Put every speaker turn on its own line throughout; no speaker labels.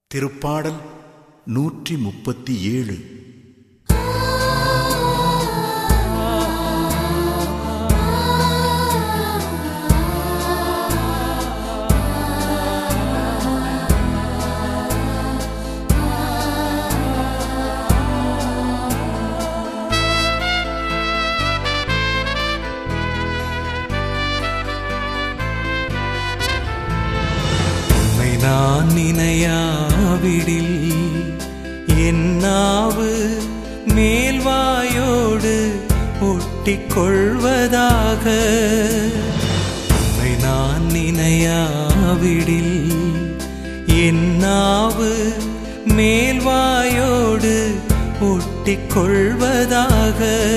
திருப்பாடல் நூற்றி முப்பத்தி ஏழு
உன்னை நான் நினையாவிடில் என் நாவு மேல்வாயோடு ஒட்டிக் கொள்வதாக உன்னை நான் நினையாவிடில் என் நாவு மேல்வாயோடு ஒட்டிக் கொள்வதாக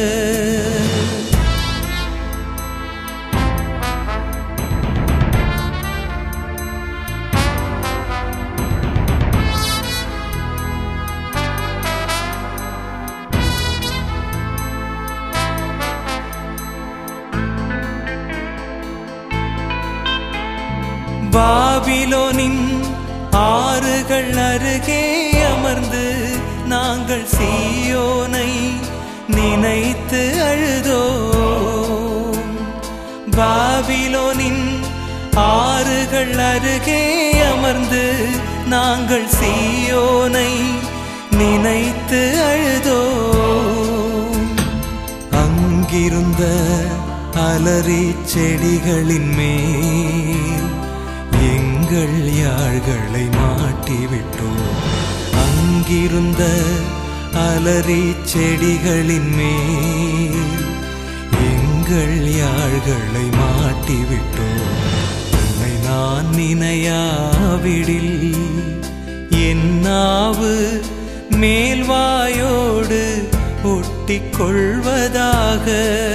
பாபிலோனின் ஆறுகள் அருகே அமர்ந்து நாங்கள் சீயோனை நினைத்து அழுதோம் பாபிலோனின் ஆறுகள் அருகே அமர்ந்து நாங்கள் சீயோனை நினைத்து அழுதோம் அங்கிருந்த அலரி செடிகளின் மேல் எங்கள் யாழ்களை மாட்டிவிட்டோம் அங்கிருந்த அலரி செடிகளின் மேல் எங்கள் யாழ்களை மாட்டிவிட்டோம் உன்னை நான் நினையாவிடில் என் நாவு மேல்வாயோடு ஒட்டிக் கொள்வதாக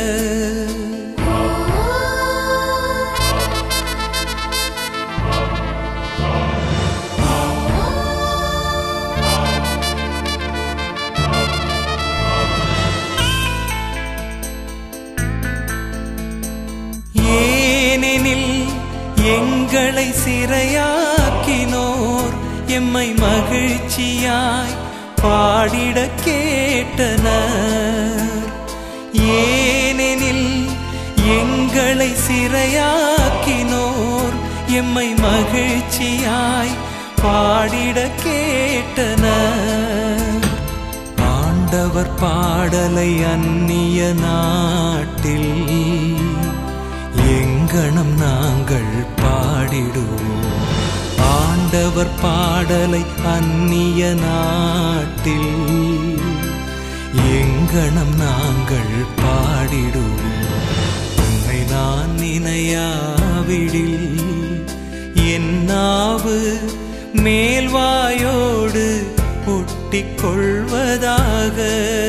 ஏனெனில் எங்களை சிறையாக்கினோர் எம்மை மகிழ்ச்சியாய் பாடிட கேட்டனர் ஏனெனில் எங்களை சிறையாக்கினோர் எம்மை மகிழ்ச்சியாய் பாடிட கேட்டனர் ஆண்டவர் பாடலை அந்நிய நாட்டில் எங்கனம் நாங்கள் பாடிடுவோம் ஆண்டவர் பாடலை அந்நிய நாட்டில் எங்கனம் நாங்கள் பாடிடுவோம் உன்னை நான் நினையாவிடில் என் நாவு மேல்வாயோடு ஒட்டிக் கொள்வதாக